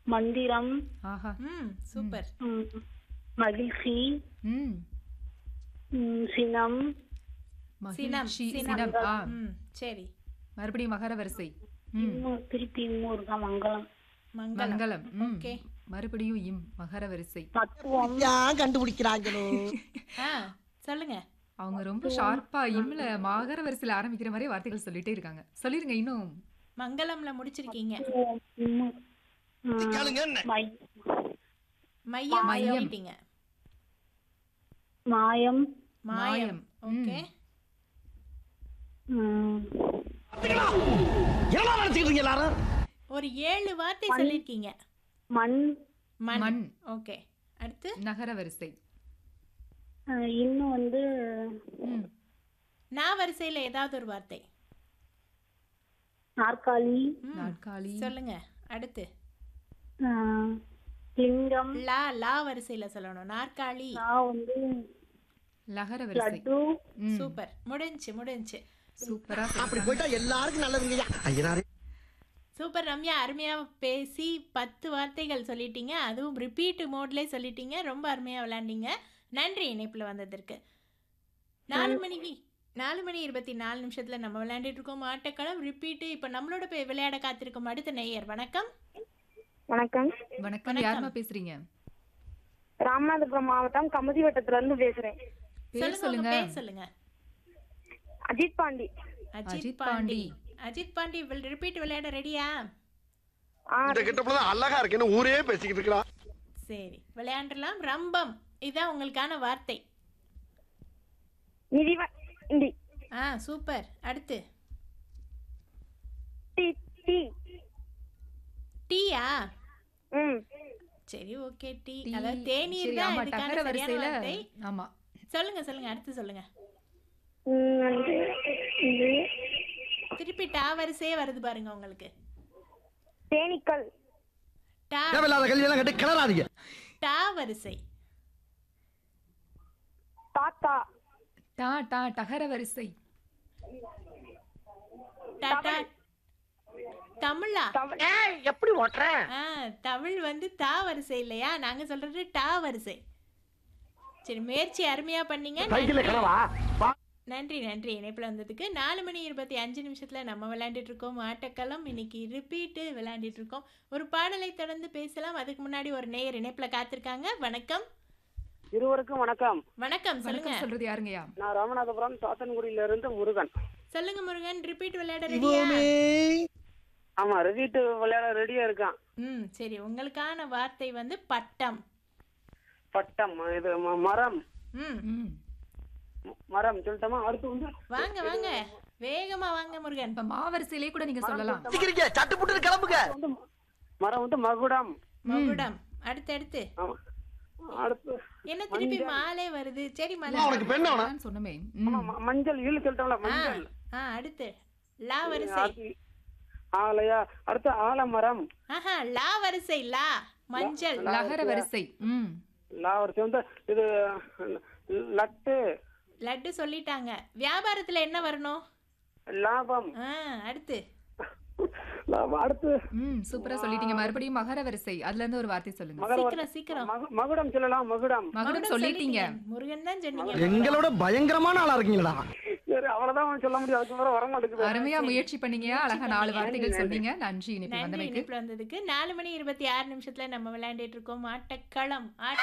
மந்திரம் ஆஹா ம் சூப்பர் ம், மகிழ்ச்சி ம் ம், சினம் சினம் மகிழ்ச்சி சினம் சினம் ஆ ம் சரி மறுபடியும் மகர வரிசை ம் இன்னும் திருப்பி இன்னும் இருக்கா மங்களம் மங்களம் மங்களம் ம் ஓகே மறுபடியும் இம் மகர வரிசை தத்துவம் ஏன் கண்டுபிடிக்கிறாங்களோ ஆ சொல்லுங்க அவங்க ரொம்ப ஷார்ப்பா இம்ல மகர வரிசையில ஆரம்பிக்கிற மாதிரி வார்த்தைகள் சொல்லிட்டே இருக்காங்க சொல்லிருங்க இன்னும் மங்களம்ல முடிச்சிருக்கீங்க தத்துவம், இன்னும், ம், கேளுங்க என்ன மை- மையம் மையம். சொல்லிட்டீங்க மாயம் மாயம் மாயம். ஓகே ம், என்ன நினைச்சுக்கிட்டு இருக்கீங்க எல்லாரும் ஒரு ஏழு வார்த்தை சொல்லிருக்கீங்க மண் மண் மண். ஓகே அடுத்து நகர வரிசை அஹ், இன்னும் வந்து ம் நான் வரிசையில ஏதாவது ஒரு வார்த்தை நாற்காலி ம், நாட்காலி சொல்லுங்க அடுத்து அஹ், லிங்கம் லா லா வரிசையில சொல்லணும் நாற்காலி நான் வந்து லகர வரிசை லட்டு ம் சூப்பர் முடிஞ்சுச்சு முடிஞ்சுச்சு சூப்பரா அப்படி போயிட்டா எல்லாருக்கும் நல்லதுங்கய்யா ஐயனாரே சூப்பர் ரம்யா அருமையா பேசி பத்து வார்த்தைகள் சொல்லிட்டீங்க அதுவும் ரிப்பீட் மோட்லேயே சொல்லிட்டீங்க ரொம்ப அருமையா விளையாண்டீங்க நன்றி இணைப்புல வந்ததற்கு நாலு மணிக்கு நாலு மணி இருபத்தி நாலு நிமிஷத்துல நம்ம விளையாண்டுட்டு இருக்கோம் ஆட்டக்களம் ரிப்பீட்டு இப்போ நம்மளோட போய் விளையாட காத்திருக்கும் அடுத்த நேயர் வணக்கம் வணக்கம் வணக்கம் யாருமா பேசுறீங்க ராமநாதபுரம் மாவட்டம் கமுதி வட்டத்துல இருந்து பேசுறேன் பேர் சொல்லுங்க உங்க சொல்லுங்க பேர் சொல்லுங்க அஜித் பாண்டி அஜித் அஜித் பாண்டி பாண்டி. அஜித் பாண்டி ரிப்பீட் விளையாட ரெடியா ஆ இந்த கிட்டப்பதான் அழகா இருக்குன்னு ஊரே பேசிக்கிட்டு இருக்கா சரி விளையாண்டலாம் ரம்பம் இதான் உங்களுக்கான வார்த்தை நிதி வண்டி ஆ சூப்பர் அடுத்து டி டி டீயா ம் சரி ஓகே டீ டீ. அதாவது தேநீர் சரி, தான் ஆமா இதுக்கான டகர சரியான வரிசையில வார்த்தை ஆமா சொல்லுங்க சொல்லுங்க அடுத்து சொல்லுங்க ம், வந்து இது திருப்பி டா வரிசையே வருது பாருங்க உங்களுக்கு தேனீக்கள் டா தேவையில்லாத கல்வி எல்லாம் கட்டு கிளறாதீங்க டா வரிசை தாத்தா டா டா டகர வரிசை டா டா தமிழா எப்படி ஓட்டுற ஆ தமிழ் வந்து தா வரிசை இல்லையா நாங்க சொல்றது டா வரிசை சரி முயற்சி அருமையா பண்ணீங்க சைக்கிள்ல நன்றி. கிளவா நன்றி நன்றி இணைப்பில் வந்ததுக்கு நாலு மணி இருபத்தி அஞ்சு நிமிஷத்துல நம்ம விளையாண்டுட்டு இருக்கோம் ஆட்டக்களம் இன்னைக்கு ரிப்பீட்டு விளையாண்டுட்டு இருக்கோம் ஒரு பாடலை தொடர்ந்து பேசலாம் அதுக்கு முன்னாடி ஒரு நேயர் இணைப்புல காத்திருக்காங்க வணக்கம் இருவருக்கும் வணக்கம் வணக்கம் சொல்லுங்க வணக்கம் சொல்றது யாருங்கய்யா நான் ராமநாதபுரம் சாத்தன்குடியில இருந்து முருகன் சொல்லுங்க முருகன் ரிப்பீட் விளையாட ரெடியா ஆமா ரெடிட்டு விளையாட ரெடியா இருக்கான் ம் சரி உங்களுக்கான வார்த்தை வந்து பட்டம் பட்டம் இது ம- மரம் ம் ம் ம- மரம் சொல்லட்டோமா அடுத்து வந்து வாங்க வாங்க வேகமா வாங்க முருகன் இப்ப மாவரிசையிலே கூட நீங்க சொல்லலாம் சீக்கிரிங்க சட்டு புட்டு கிளம்புங்க வந்து மரம் வந்து மகுடம் மகுடம் அடுத்து அடுத்து ஆமா அடுத்து என்ன திருப்பி மாலே வருது சரி மலை உனக்கு பெண் அவனா நான் சொன்னமே ஆமா, ம் ம- மஞ்சள் ஈழு சொல்லிட்டோம்ல ஆ மஞ்சள் ஆ அடுத்து லா வரிசை அடுத்து ஆலையா அடுத்து ஆலமரம் ஆஹா லா வரிசை லா மஞ்சள் லகர வரிசை ம் லாவரிசை வந்து இது லட்டு லட்டு சொல்லிட்டாங்க வியாபாரத்துல என்ன வரணும் லாபம் ஆ அடுத்து லாபம் அடுத்து ம் சூப்பரா சொல்லிட்டீங்க மறுபடியும் மகர வரிசை அதுல இருந்து ஒரு வார்த்தை சொல்லுங்க மகர சீக்கிரம் சீக்கிரம் மகு- மகுடம் சொல்லலாம் மகுடம் மகுடம் மகுடம் சொல்லிட்டீங்க முருகன் தான் சொன்னீங்க எங்களோட பயங்கரமான ஆளா இருக்கீங்களா சரி அவ்வளவுதான் சொல்ல முடியும் அதுக்கு மேல வர மாட்டேங்குது அருமையா முயற்சி பண்ணீங்க அழகா நாலு வார்த்தைகள் சொன்னீங்க நன்றி இனிப்பு நன்றி வந்தமைக்கு இணைப்புல வந்ததுக்கு நாலு மணி இருபத்தி ஆறு நிமிஷத்துல நம்ம விளையாண்டுட்டு இருக்கோம் ஆட்டக்களம் ஆட்ட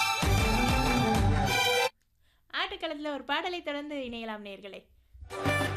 ஆட்டக்களத்துல ஒரு பாடலை தொடர்ந்து இணையலாம் நேர்களே